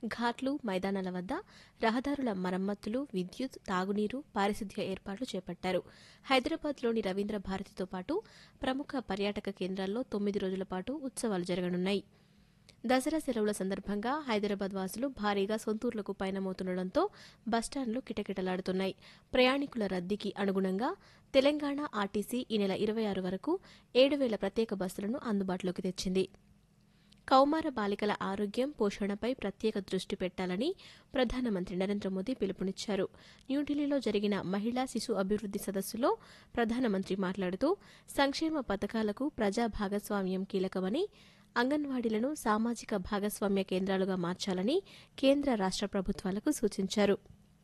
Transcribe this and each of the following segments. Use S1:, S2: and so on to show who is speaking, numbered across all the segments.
S1: ఘాట్లు మైదానాల వద్ద రహదారుల మరమ్మతులు విద్యుత్ తాగునీరు పారిశుద్ధ్య ఏర్పాట్లు చేపట్టారు హైదరాబాద్లోని రవీంద్ర భారతితో పాటు ప్రముఖ పర్యాటక కేంద్రాల్లో తొమ్మిది రోజుల పాటు ఉత్సవాలు జరగనున్నాయి దసరా సెలవుల సందర్భంగా హైదరాబాద్ వాసులు భారీగా సొంతూర్లకు పయనమవుతుండటంతో బస్టాండ్లు కిటకిటలాడుతున్నాయి ప్రయాణికుల రద్దీకి అనుగుణంగా తెలంగాణ ఆర్టీసీ ఈ నెల ఇరవై ఆరు వరకు ఏడు వేల ప్రత్యేక బస్సులను అందుబాటులోకి తెచ్చింది కౌమార బాలికల ఆరోగ్యం పోషణపై ప్రత్యేక దృష్టి పెట్టాలని ప్రధానమంత్రి నరేంద్ర మోదీ పిలుపునిచ్చారు న్యూఢిల్లీలో జరిగిన మహిళా శిశు అభివృద్ది సదస్సులో ప్రధానమంత్రి మాట్లాడుతూ సంక్షేమ పథకాలకు ప్రజా భాగస్వామ్యం కీలకమని అంగన్వాడీలను సామాజిక భాగస్వామ్య కేంద్రాలుగా మార్చాలని కేంద్ర రాష్ట ప్రభుత్వాలకు సూచించారు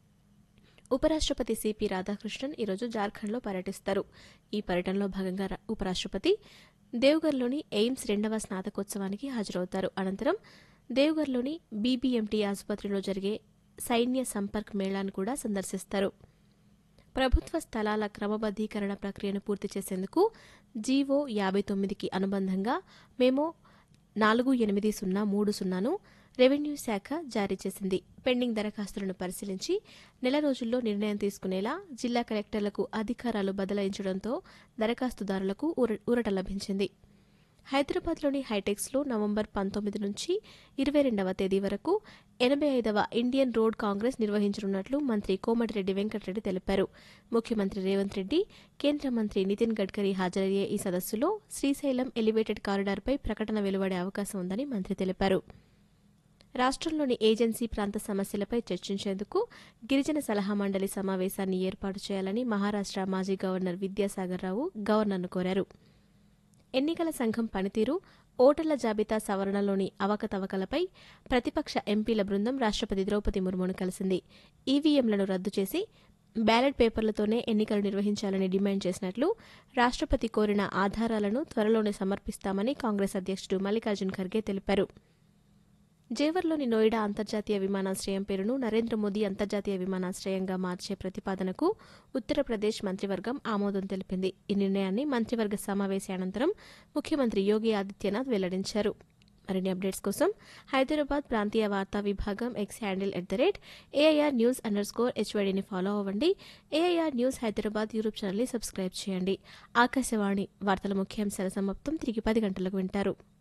S1: ఉపరాష్టపతి సిపి రాధాకృష్ణన్ ఈరోజు జార్ఖండ్లో పర్యటిస్తారు ఈ పర్యటనలో భాగంగా రా- ఉపరాష్టపతి దేవ్గర్లోని ఎయిమ్స్ రెండవ స్నాతకోత్సవానికి హాజరవుతారు అనంతరం దేవ్గర్లోని బీబీఎంటీ ఆసుపత్రిలో జరిగే సైన్య సంపర్క్ మేళాను కూడా సందర్శిస్తారు ప్రభుత్వ స్థలాల క్రమబద్దీకరణ ప్రక్రియను పూర్తి చేసేందుకు జీవో యాభై తొమ్మిదికి అనుబంధంగా మేము నాలుగు ఎనిమిది సున్నా మూడు సున్నాను రెవెన్యూ శాఖ జారీ చేసింది పెండింగ్ దరఖాస్తులను పరిశీలించి నెల రోజుల్లో నిర్ణయం తీసుకునేలా జిల్లా కలెక్టర్లకు అధికారాలు బదలాయించడంతో దరఖాస్తుదారులకు ఊర- ఊరట లభించింది హైదరాబాద్లోని హైటెక్స్లో నవంబర్ పంతొమ్మిది నుంచి ఇరవై రెండవ తేదీ వరకు ఎనభై ఐదవ ఇండియన్ రోడ్ కాంగ్రెస్ నిర్వహించనున్నట్లు మంత్రి కోమటిరెడ్డి వెంకటరెడ్డి తెలిపారు ముఖ్యమంత్రి రేవంత్ రెడ్డి కేంద్ర మంత్రి నితిన్ గడ్కరీ హాజరయ్యే ఈ సదస్సులో శ్రీశైలం ఎలివేటెడ్ కారిడార్పై ప్రకటన వెలువడే అవకాశం ఉందని మంత్రి తెలిపారు రాష్ట్రంలోని ఏజెన్సీ ప్రాంత సమస్యలపై చర్చించేందుకు గిరిజన సలహా మండలి సమావేశాన్ని ఏర్పాటు చేయాలని మహారాష్ట్ర మాజీ గవర్నర్ విద్యాసాగర్ రావు గవర్నర్ను కోరారు ఎన్నికల సంఘం పనితీరు ఓటర్ల జాబితా సవరణలోని అవకతవకలపై ప్రతిపక్ష ఎంపీల బృందం రాష్ట్రపతి ద్రౌపది ముర్మును కలిసింది ఈవీఎంలను రద్దు చేసి బ్యాలెట్ పేపర్లతోనే ఎన్నికలు నిర్వహించాలని డిమాండ్ చేసినట్లు రాష్ట్రపతి కోరిన ఆధారాలను త్వరలోనే సమర్పిస్తామని కాంగ్రెస్ అధ్యక్షుడు మల్లికార్జున్ ఖర్గే తెలిపారు జేవర్లోని నోయిడా అంతర్జాతీయ విమానాశ్రయం పేరును నరేంద్ర మోదీ అంతర్జాతీయ విమానాశ్రయంగా మార్చే ప్రతిపాదనకు ఉత్తరప్రదేశ్ మంత్రివర్గం ఆమోదం తెలిపింది ఈ నిర్ణయాన్ని మంత్రివర్గ సమావేశానంతరం ముఖ్యమంత్రి యోగి ఆదిత్యనాథ్ వెల్లడించారు మరిన్ని అప్డేట్స్ కోసం హైదరాబాద్ ప్రాంతీయ వార్తా విభాగం X handle at the rate AIR news under score హెచ్వైడీని ఫాలో అవ్వండి ఏఐఆర్ న్యూస్ హైదరాబాద్ యూట్యూబ్ ఛానల్ని సబ్స్క్రైబ్ చేయండి ఆకాశవాణి వార్తల ముఖ్యాంశాల సమాప్తం తిరిగి పది గంటలకు వింటారు